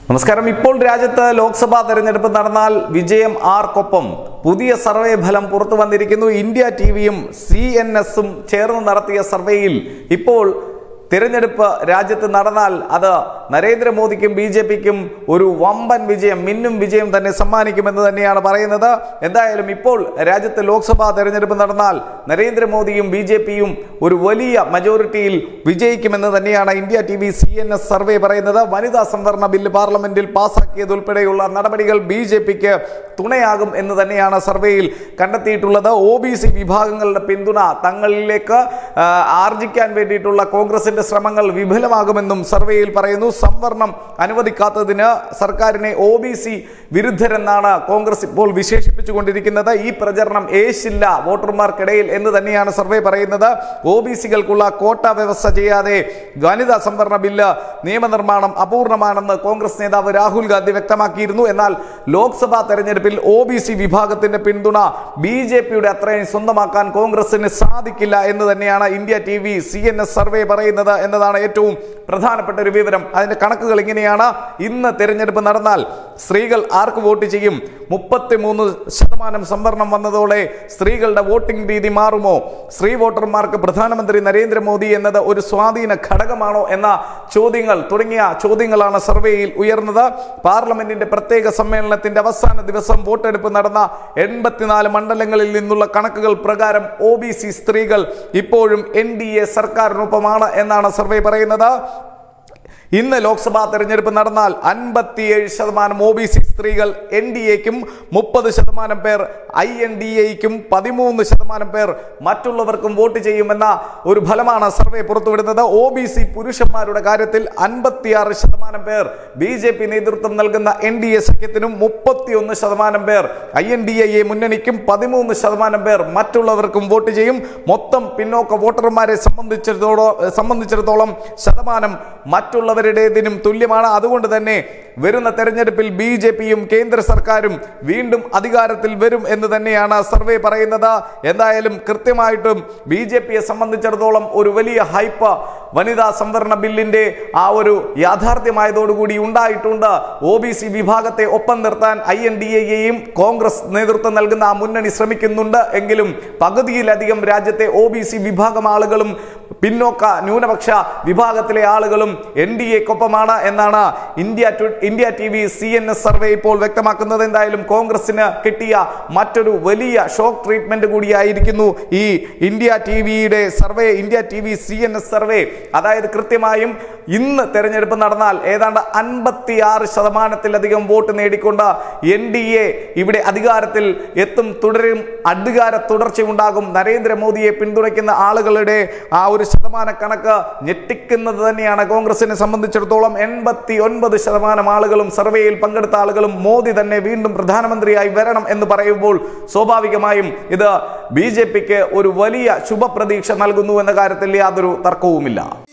നമസ്കാരം ഇപ്പോൾ രാജ്യത്ത് ലോക്സഭാ തെരഞ്ഞെടുപ്പ് നടന്നാൽ വിജയം ആർക്കൊപ്പം പുതിയ സർവേ ഫലം പുറത്തു വന്നിരിക്കുന്നു ഇന്ത്യ ടി വിയും സി എൻ എസും ചേർന്ന് നടത്തിയ സർവേയിൽ ഇപ്പോൾ തിരഞ്ഞെടുപ്പ് രാജ്യത്ത് നടന്നാൽ അത് നരേന്ദ്രമോദിക്കും ബി ജെ പിക്കും ഒരു വമ്പൻ വിജയം മിന്നും വിജയം തന്നെ സമ്മാനിക്കുമെന്ന് തന്നെയാണ് പറയുന്നത് എന്തായാലും ഇപ്പോൾ രാജ്യത്ത് ലോക്സഭാ തെരഞ്ഞെടുപ്പ് നടന്നാൽ നരേന്ദ്രമോദിയും ബി ജെ പിയും ഒരു വലിയ മജോറിറ്റിയിൽ വിജയിക്കുമെന്ന് തന്നെയാണ് India T V C N S survey പറയുന്നത് വനിതാ സംവരണ ബില്ല് പാർലമെന്റിൽ പാസാക്കിയതുൾപ്പെടെയുള്ള നടപടികൾ ബി ജെ പിക്ക് തുണയാകും എന്ന് തന്നെയാണ് സർവേയിൽ കണ്ടെത്തിയിട്ടുള്ളത് ഒ ബി സി വിഭാഗങ്ങളുടെ പിന്തുണ തങ്ങളിലേക്ക് ആ, ആർജിക്കാൻ വേണ്ടിയിട്ടുള്ള കോൺഗ്രസിന്റെ ശ്രമങ്ങൾ വിഫലമാകുമെന്നും സർവേയിൽ പറയുന്നു സംവരണം അനുവദിക്കാത്തതിന് സർക്കാരിനെ ഒ ബി സി വിരുദ്ധരെന്നാണ് കോൺഗ്രസ് ഇപ്പോൾ വിശേഷിപ്പിച്ചുകൊണ്ടിരിക്കുന്നത് ഈ പ്രചരണം ഏശില്ല വോട്ടർമാർക്കിടയിൽ എന്ന് തന്നെയാണ് സർവേ പറയുന്നത് ഒ ബി സികൾക്കുള്ള കോട്ട വ്യവസ്ഥ ചെയ്യാതെ വനിതാ സംവരണ ബില്ല് നിയമനിർമ്മാണം അപൂർണമാണെന്ന് കോൺഗ്രസ് നേതാവ് രാഹുൽ ഗാന്ധി വ്യക്തമാക്കിയിരുന്നു എന്നാൽ ലോക്സഭാ തെരഞ്ഞെടുപ്പിൽ ഒ ബി സി വിഭാഗത്തിന്റെ പിന്തുണ ബി ജെ പിയുടെ അത്രയും സ്വന്തമാക്കാൻ കോൺഗ്രസിന് സാധിക്കില്ല എന്ന് തന്നെയാണ് India T V C N S survey പറയുന്നത് എന്നതാണ് ഏറ്റവും പ്രധാനപ്പെട്ട ഒരു വിവരം അതിന്റെ കണക്കുകൾ ഇങ്ങനെയാണ് ഇന്ന് തെരഞ്ഞെടുപ്പ് നടന്നാൽ സ്ത്രീകൾ ആർക്ക് വോട്ട് ചെയ്യും മുപ്പത്തിമൂന്ന് ശതമാനം സംവരണം വന്നതോടെ സ്ത്രീകളുടെ വോട്ടിംഗ് രീതി മാറുമോ സ്ത്രീ വോട്ടർമാർക്ക് പ്രധാനമന്ത്രി നരേന്ദ്രമോദി എന്നത് ഒരു സ്വാധീന ഘടകമാണോ എന്ന ചോദ്യങ്ങൾ തുടങ്ങിയ ചോദ്യങ്ങളാണ് സർവേയിൽ ഉയർന്നത് പാർലമെന്റിന്റെ പ്രത്യേക സമ്മേളനത്തിന്റെ അവസാന ദിവസം വോട്ടെടുപ്പ് നടന്ന എൺപത്തിനാല് മണ്ഡലങ്ങളിൽ നിന്നുള്ള കണക്കുകൾ പ്രകാരം ഒ ബി സി സ്ത്രീകൾ ഇപ്പോഴും എൻ ഡി എ സർക്കാരിനൊപ്പമാണ് എന്നാണ് സർവേ പറയുന്നത് ഇന്ന് ലോക്സഭാ തെരഞ്ഞെടുപ്പ് നടന്നാൽ അൻപത്തിയേഴ് ശതമാനം ഒ ബി സി സ്ത്രീകൾ എൻ ഡി എക്കും മുപ്പത് ശതമാനം പേർ ഐ എൻ ഡി എക്കും പതിമൂന്ന് ശതമാനം പേർ മറ്റുള്ളവർക്കും വോട്ട് ചെയ്യുമെന്ന ഒരു ഫലമാണ് സർവേ പുറത്തുവിടുന്നത് ഒ ബി സി പുരുഷന്മാരുടെ കാര്യത്തിൽ അൻപത്തിയാറ് ശതമാനം പേർ ബി ജെ പി നേതൃത്വം നൽകുന്ന എൻ ഡി എ സഖ്യത്തിനും മുപ്പത്തിയൊന്ന് ശതമാനം പേർ ഐ എൻ ഡി എ മുന്നണിക്കും പതിമൂന്ന് ശതമാനം പേർ മറ്റുള്ളവർക്കും വോട്ട് ചെയ്യും മൊത്തം പിന്നോക്ക വോട്ടർമാരെ സംബന്ധിച്ചിടത്തോളം സംബന്ധിച്ചിടത്തോളം ശതമാനം മറ്റുള്ളവരുടേതിനും തുല്യമാണ് അതുകൊണ്ട് തന്നെ വരുന്ന തെരഞ്ഞെടുപ്പിൽ ബി ജെ പിയും കേന്ദ്ര സർക്കാരും വീണ്ടും അധികാരത്തിൽ വരും എന്ന് തന്നെയാണ് സർവേ പറയുന്നത് എന്തായാലും കൃത്യമായിട്ടും ബി ജെ പിയെ സംബന്ധിച്ചിടത്തോളം ഒരു വലിയ ഹൈപ്പ് വനിതാ സംവരണ ബില്ലിന്റെ ആ ഒരു യാഥാർത്ഥ്യമായതോടുകൂടി ഉണ്ടായിട്ടുണ്ട് ഒ ബി സി വിഭാഗത്തെ ഒപ്പം നിർത്താൻ ഐ എൻ ഡി എയെയും കോൺഗ്രസ് നേതൃത്വം നൽകുന്ന ആ മുന്നണി ശ്രമിക്കുന്നുണ്ട് എങ്കിലും പകുതിയിലധികം രാജ്യത്തെ ഒ ബി സി വിഭാഗം ആളുകളും പിന്നോക്ക ന്യൂനപക്ഷ വിഭാഗത്തിലെ ആളുകളും എൻ ഡി എക്കൊപ്പമാണ് എന്നാണ് India to- India T V C N S survey ഇപ്പോൾ വ്യക്തമാക്കുന്നത് എന്തായാലും കോൺഗ്രസിന് കിട്ടിയ മറ്റൊരു വലിയ ഷോക്ക് ട്രീറ്റ്മെന്റ് കൂടിയായിരിക്കുന്നു ഈ ഇന്ത്യ ടി വിയുടെ survey India T V C N S survey അതായത് കൃത്യമായും ഇന്ന് തെരഞ്ഞെടുപ്പ് നടന്നാൽ ഏതാണ്ട് അൻപത്തിയാറ് ശതമാനത്തിലധികം വോട്ട് നേടിക്കൊണ്ട് എൻ ഡി എ ഇവിടെ അധികാരത്തിൽ എത്തും തുടരും അധികാര തുടർച്ചയുണ്ടാകും നരേന്ദ്രമോദിയെ പിന്തുണയ്ക്കുന്ന ആളുകളുടെ ആ ഒരു ശതമാന കണക്ക് ഞെട്ടിക്കുന്നത് തന്നെയാണ് കോൺഗ്രസിനെ സംബന്ധിച്ചിടത്തോളം എൺപത്തി ഒൻപത് ശതമാനം ആളുകളും സർവേയിൽ പങ്കെടുത്ത ആളുകളും മോദി തന്നെ വീണ്ടും പ്രധാനമന്ത്രിയായി വരണം എന്ന് പറയുമ്പോൾ സ്വാഭാവികമായും ഇത് ബി ഒരു വലിയ ശുഭപ്രതീക്ഷ നൽകുന്നു എന്ന കാര്യത്തിൽ യാതൊരു തർക്കവുമില്ല